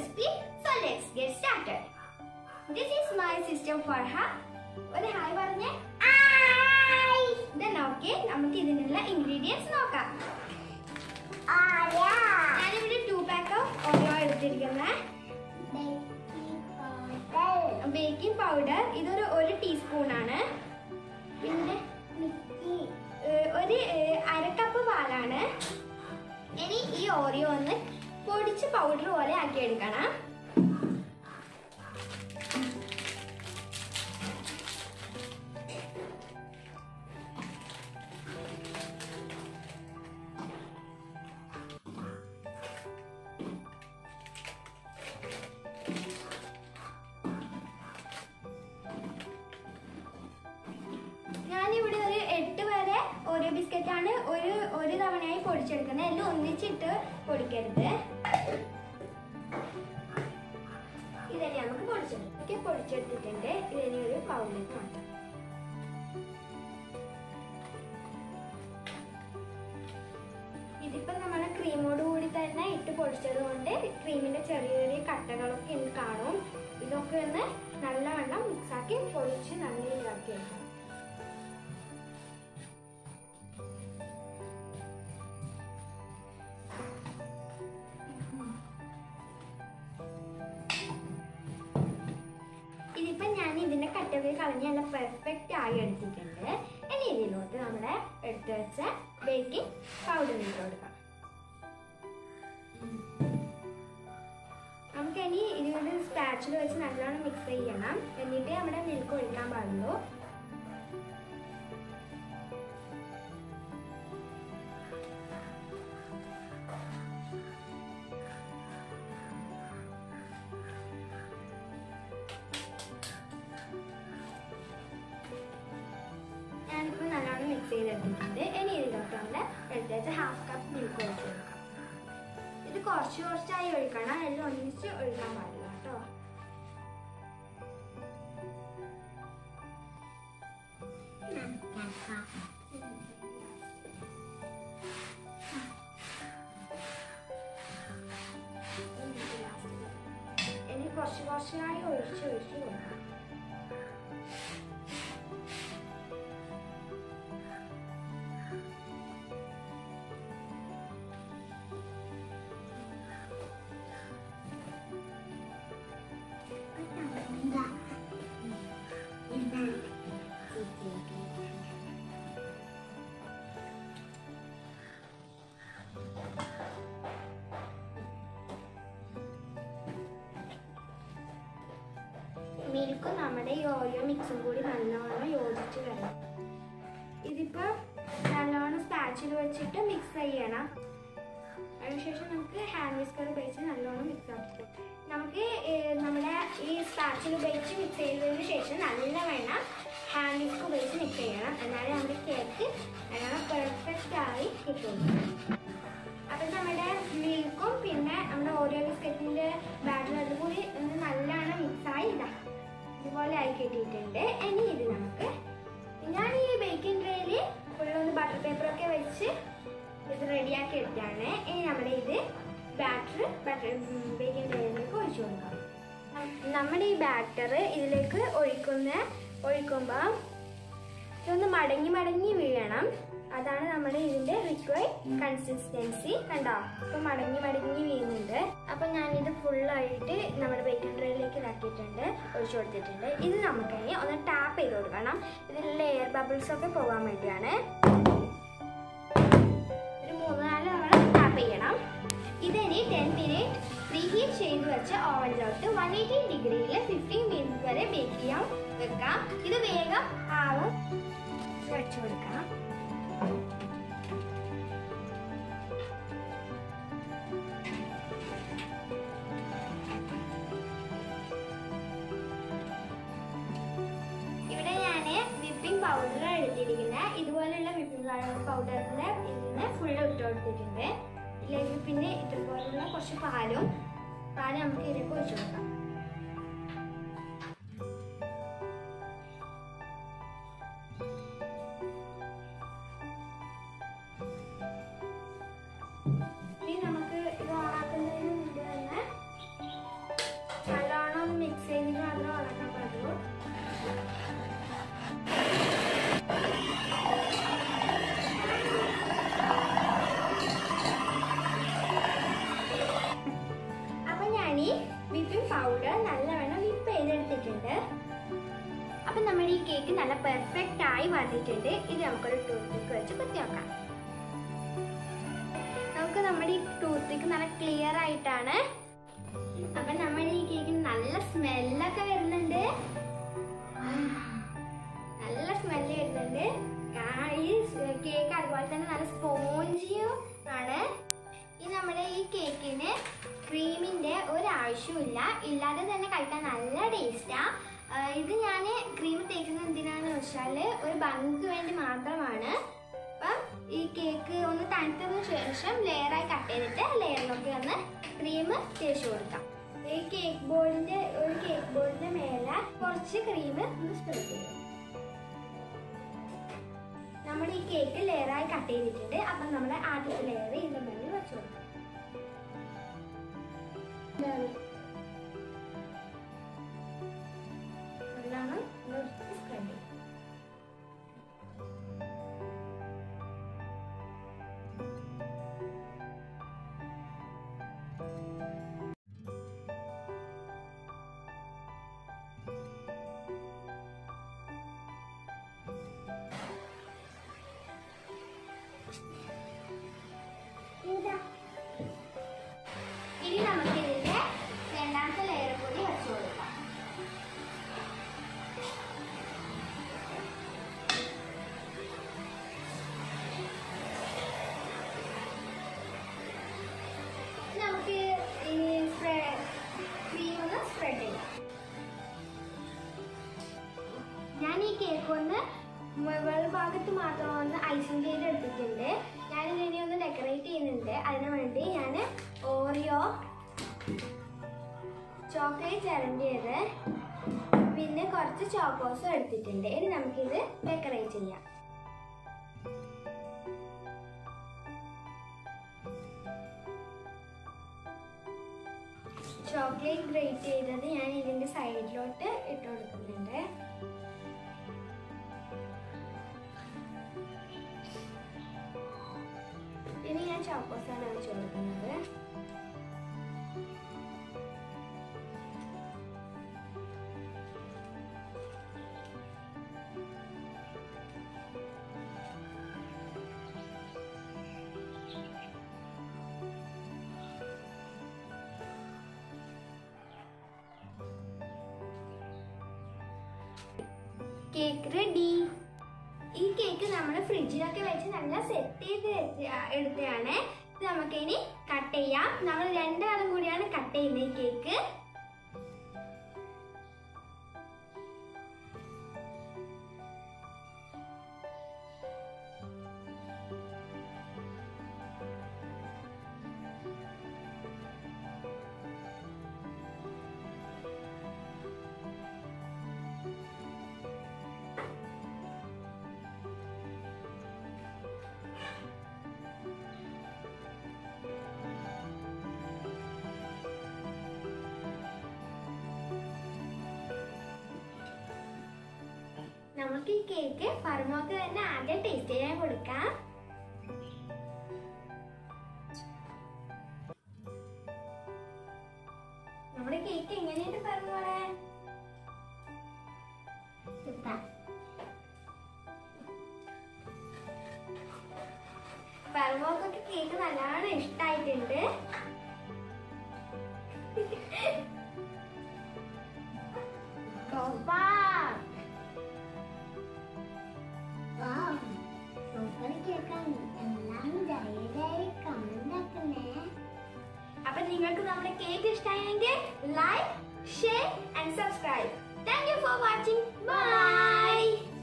recipe. So let's get started. This is my sister Farha. ഒരു hi പറഞ്ഞേ then okay നമുക്ക് ഇതിനുള്ള ingredients നോക്കാം ഞാനിവിടെ ടു പാക്ക് ഓഫ് ഓരോ എടുത്തിരിക്കുന്നത് ബേക്കിംഗ് പൗഡർ ഇതൊരു ഒരു ടീസ്പൂൺ ആണ് പിന്നെ ഏഹ്, ഒരു ഏഹ്, അര കപ്പ് പാലാണ് ഇനി ഈ ഓറിയോ ഒന്ന് പൊടിച്ച് പൗഡർ പോലെ ആക്കി എടുക്കണം ഞാനിവിടെ ഒരു എട്ട് വരെ ഓരോ ബിസ്ക്കറ്റാണ് ഒരു ഒരു തവണയായി പൊടിച്ചെടുക്കുന്നത് എല്ലാം ഒന്നിച്ചിട്ട് പൊടിക്കരുത് ഇതന്നെ നമുക്ക് പൊടിച്ചെടുക്കാം ഒക്കെ പൊടിച്ചെടുത്തിട്ടുണ്ട് ഇതിനെ ഒരു പൗഡിലേക്ക് മാറ്റാം ഇതിപ്പോ നമ്മൾ ക്രീമോട് കൂടി തന്നെ ഇട്ട് പൊടിച്ചത് കൊണ്ട് ക്രീമിന്റെ ചെറിയ ചെറിയ കട്ടകളൊക്കെ ഇന്ന് കാണും ഇതൊക്കെ ഒന്ന് നല്ലവണ്ണം മിക്സാക്കി പൊടിച്ച് നല്ല ഇതാക്കി എടുക്കാം ഇതിപ്പോ ഞാൻ ഇതിന്റെ കട്ടകൾ കളഞ്ഞ് നല്ല പെർഫെക്റ്റ് ആയി എടുത്തിട്ടുണ്ട് ഇനി ഇതിലോട്ട് നമ്മുടെ എടുത്തു വെച്ച ബേക്കിംഗ് പൗഡർ ഇട്ട് കൊടുക്കാം നമുക്ക് ഇനി ഇതിനോട് സ്പാച്ചിൽ വെച്ച് നല്ലോണം മിക്സ് ചെയ്യണം എന്നിട്ട് നമ്മുടെ മിൽക്ക് ഒഴിക്കാൻ പാടുള്ളൂ ഞാനിപ്പോൾ നല്ലോണം മിക്സ് ചെയ്തെടുത്തിട്ടുണ്ട് ഇനി ഇതിലോട്ട് നമ്മുടെ എടുത്ത് വെച്ച ഹാഫ് കപ്പ് മിൽക്ക് ഒഴിച്ച് കൊടുക്കാം ഇത് കുറച്ച് കുറച്ചായി ഒഴിക്കണം എല്ലാം ഒന്നിച്ച് ഒഴിക്കാൻ പാടില്ല കേട്ടോ ഇനി കുറച്ച് കുറച്ചായി ഒഴിച്ച് ഒഴിച്ച് കൊടുക്കാം മിൽക്കും നമ്മുടെ ഈ ഓരോ മിക്സും കൂടി നല്ലോണം യോജിച്ച് വരണം ഇതിപ്പോ നല്ലോണം സ്പാച്ചിൽ വെച്ചിട്ട് മിക്സ് ചെയ്യണം അതിനുശേഷം നമുക്ക് ഹാൻഡ് വിസ്കർ ഉപയോഗിച്ച് നല്ലോണം മിക്സ് ആക്കി നമുക്ക് ഏർ, നമ്മുടെ ഈ സ്പാച്ചിൽ ഉപയോഗിച്ച് മിക്സ് ചെയ്തതിന് ശേഷം നല്ല വേണം ഹാൻഡ് വിസ്ക് ഉപയോഗിച്ച് മിക്സ് ചെയ്യണം എന്നാലേ നമ്മുടെ കേക്ക് നല്ലോണം പെർഫെക്റ്റ് ആയി കിട്ടുള്ളൂ അപ്പം നമ്മുടെ മിൽക്കും പിന്നെ നമ്മുടെ ഓരോ ബിസ്ക്കറ്റിന്റെ ബാറ്റർ അതും കൂടി ഒന്ന് നല്ലോണം മിക്സായി ഇതാ ഇതുപോലെ ആയി കിട്ടിയിട്ടുണ്ട് ഇനി ഇത് നമുക്ക് ഞാൻ ഈ ബേക്കിംഗ് ട്രേയിൽ ഫുള്ളൊന്ന് ബട്ടർ പേപ്പറൊക്കെ വെച്ച് ഇത് റെഡിയാക്കി എടുത്താണ് ഇനി നമ്മുടെ ഇത് ബാറ്റർ ബട്ടർ ബേക്കിംഗ് ട്രേയിലേക്ക് ഒഴിച്ചു കൊടുക്കാം നം- നമ്മുടെ ഈ ബാറ്റർ ഇതിലേക്ക് ഒഴിക്കുന്ന ഒഴിക്കുമ്പോൾ ഇതൊന്ന് മടങ്ങി മടങ്ങി വീഴണം അതാണ് നമ്മുടെ ഇതിന്റെ റിക്വയർഡ് കൺസിസ്റ്റൻസി കണ്ടോ ഇപ്പൊ മടങ്ങി മടങ്ങി വീഴുന്നുണ്ട് അപ്പൊ ഞാനിത് ഫുള്ളായിട്ട് നമ്മുടെ ബേക്കിംഗ് ട്രേയിലേക്ക് ഇതാക്കിയിട്ടുണ്ട് ഒഴിച്ചു കൊടുത്തിട്ടുണ്ട് ഇത് നമുക്കിനി ഒന്ന് ടാപ്പ് ചെയ്ത് കൊടുക്കണം ഇതിലുള്ള എയർ ബബിൾസ് ഒക്കെ പോകാൻ വേണ്ടിയാണ് ഒരു മൂന്ന് നാല് തവണ ടാപ്പ് ചെയ്യണം ഇതിനി ടെൻ മിനിറ്റ് പ്രീ ഹീറ്റ് ചെയ്ത് വെച്ച് ഓവനിലോട്ട് വൺ എയ്റ്റി ഡിഗ്രിയിൽ ഫിഫ്റ്റീൻ മിനിറ്റ് വരെ ബേക്ക് ചെയ്യാൻ വെക്കാം ഇത് വേഗം ആവും വെച്ചു കൊടുക്കാം ഇവിടെ ഞാൻ വിപ്പിംഗ് പൗഡർ എടുത്തിരിക്കുന്നത് ഇതുപോലെയുള്ള വിപ്പിംഗ് പൗഡറിന്റെ ഇതിന് ഫുള്ള് ഇട്ട് കൊടുത്തിട്ടുണ്ട് ഇതിലേക്ക് പിന്നെ ഇതുപോലുള്ള കുറച്ച് പാലും പാല് നമുക്ക് ഇതിലേക്ക് ഒഴിച്ചു കൊടുക്കാം ഇനി നമുക്ക് ഇത് ഓണാക്കുന്നതിന് മുമ്പ് തന്നെ ഈ വിപ്പിംഗ് പൗഡർ നല്ലവണ്ണം വിപ്പ് ചെയ്തെടുത്തിട്ടുണ്ട് അപ്പം നമ്മുടെ ഈ കേക്ക് നല്ല പെർഫെക്റ്റ് ആയി വന്നിട്ടുണ്ട് ഇത് നമുക്കൊരു ടൂത്ത് വെച്ച് കുത്തി വെക്കാം നമുക്ക് നമ്മുടെ ഈ ടൂത്ത് നല്ല ക്ലിയർ ആയിട്ടാണ് അപ്പം നമ്മുടെ ഈ കേക്കിന് നല്ല സ്മെല്ലൊക്കെ വരുന്നുണ്ട് നല്ല സ്മെല്ല് വരുന്നുണ്ട് ആ, ഈ കേക്ക് അതുപോലെ തന്നെ നല്ല സ്പോഞ്ചിയും ആണ് ഈ നമ്മുടെ ഈ കേക്കിന് ക്രീമിന്റെ ഒരാവശ്യമില്ല ഇല്ലാതെ തന്നെ കഴിക്കാൻ നല്ല ടേസ്റ്റാ ഇത് ഞാൻ ക്രീം തേക്കുന്നത് എന്തിനാന്ന് വെച്ചാൽ ഒരു ഭംഗിക്ക് വേണ്ടി മാത്രമാണ് അപ്പം ഈ കേക്ക് ഒന്ന് തണുത്തതിന് ശേഷം ലെയറായി കട്ട് ചെയ്തിട്ട് ലെയറിലൊക്കെ ഒന്ന് ക്രീം തേച്ച് കൊടുക്കാം ഈ കേക്ക് ബോർഡിന്റെ ഒരു കേക്ക് ബോർഡിന്റെ മേലെ കുറച്ച് ക്രീം ഒന്ന് സ്പ്രെഡ് ചെയ്യും നമ്മുടെ ഈ കേക്ക് ലെയറായി കട്ട് ചെയ്തിട്ടുണ്ട് അപ്പം നമ്മുടെ ആദ്യത്തെ ലെയർ ഇതിന്റെ മേളിൽ വെച്ച് കൊടുക്കാം ഇതാണ്. നല്ലോണം ഒന്ന് സ്പ്രെഡ് ചെയ്യും ഇനി നമുക്ക് ഇതിന്റെ രണ്ടാമത്തെ ലെയർ കൂടി വെച്ചു കൊടുക്കാം നമുക്ക് ഈ ക്രീം ഒന്ന് സ്പ്രെഡ് ചെയ്യാം ഞാൻ ഈ കേക്ക് ഒന്ന് മുകൾ ഭാഗത്ത് മാത്രം ഒന്ന് ഐസിങ് ചെയ്ത് എടുത്തിട്ടുണ്ട് ഞാൻ ഇതിനെ ഒന്ന് ഡെക്കറേറ്റ് ചെയ്യുന്നുണ്ട് അതിന് വേണ്ടി ഞാൻ ഓറിയോ ചോക്ലേറ്റ് ചിരണ്ടിയത് പിന്നെ കുറച്ച് ചോക്കോസും എടുത്തിട്ടുണ്ട് ഇനി നമുക്കിത് ഡെക്കറേറ്റ് ചെയ്യാം ചോക്ലേറ്റ് ഗ്രേറ്റ് ചെയ്തത് ഞാൻ ഇതിന്റെ സൈഡിലോട്ട് ഇട്ട് കൊടുക്കുന്നുണ്ട് ഇനി ഞാൻ ചോക്കോസാണ് വെച്ച് കൊടുക്കുന്നത് കേക്ക് റെഡി ഈ കേക്ക് നമ്മൾ ഫ്രിഡ്ജിലൊക്കെ വെച്ച് നല്ല സെറ്റ് ചെയ്ത് വെച്ച- എടുത്തതാണ് ഇത് നമുക്ക് ഇനി കട്ട് ചെയ്യാം നമ്മൾ രണ്ടാളും കൂടിയാണ് കട്ട് ചെയ്യുന്നത് ഈ കേക്ക് നമുക്ക് ഈ കേക്ക് ഫർമോക്ക് തന്നെ ആദ്യം ടേസ്റ്റ് ചെയ്യാൻ കൊടുക്കാം നമ്മുടെ കേക്ക് എങ്ങനെയുണ്ട് ഫർമോളെ ഫർമോക്കൊക്കെ കേക്ക് നല്ലോണം ഇഷ്ടായിട്ടുണ്ട് അപ്പൊ നിങ്ങൾക്ക് നമ്മുടെ കേക്ക് ഇഷ്ടമായെങ്കിൽ like share and subscribe thank you for watching by